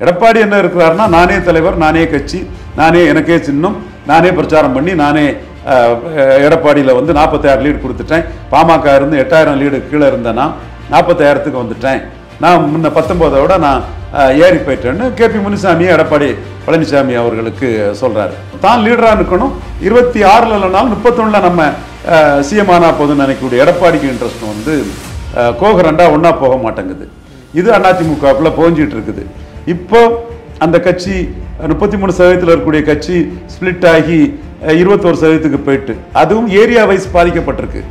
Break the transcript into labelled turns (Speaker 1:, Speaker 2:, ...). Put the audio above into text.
Speaker 1: எடப்பாடி என்ன இருக்கிறாருன்னா நானே தலைவர் நானே கட்சி நானே எனக்கே சின்னம் நானே பிரச்சாரம் பண்ணி நானே அஹ், எடப்பாடியில் வந்து நாற்பத்தாயிரம் லீடு கொடுத்துட்டேன் பாமக இருந்து எட்டாயிரம் லீடு கீழே இருந்தேன்னா நாற்பத்தாயிரத்துக்கு வந்துட்டேன் நான் முன்ன பத்தொம்போதோட நான் அஹ், ஏறி போயிட்டேன்னு கேபி முனுசாமி எடப்பாடி பழனிசாமி அவர்களுக்கு சொல்றாரு தான் லீடராக இருக்கணும் இருபத்தி ஆறில் இல்லைனாலும் முப்பத்தொன்னில் நம்ம சிஎம் ஆனா போதும்னு நினைக்கக்கூடிய எடப்பாடிக்கு இன்ட்ரெஸ்ட் வந்து அஹ், கோகரண்டா ஒன்றா போக மாட்டேங்குது இது அதிமுகவுக்குள்ள போஞ்சிட்டு இருக்குது இப்போ அந்த கட்சி முப்பத்தி மூணு சதவீதத்தில் இருக்கக்கூடிய கட்சி ஸ்பிளிட் ஆகி இருபத்தோரு சதவீதத்துக்கு போயிட்டு அதுவும் ஏரியா வைஸ் பாதிக்கப்பட்டிருக்கு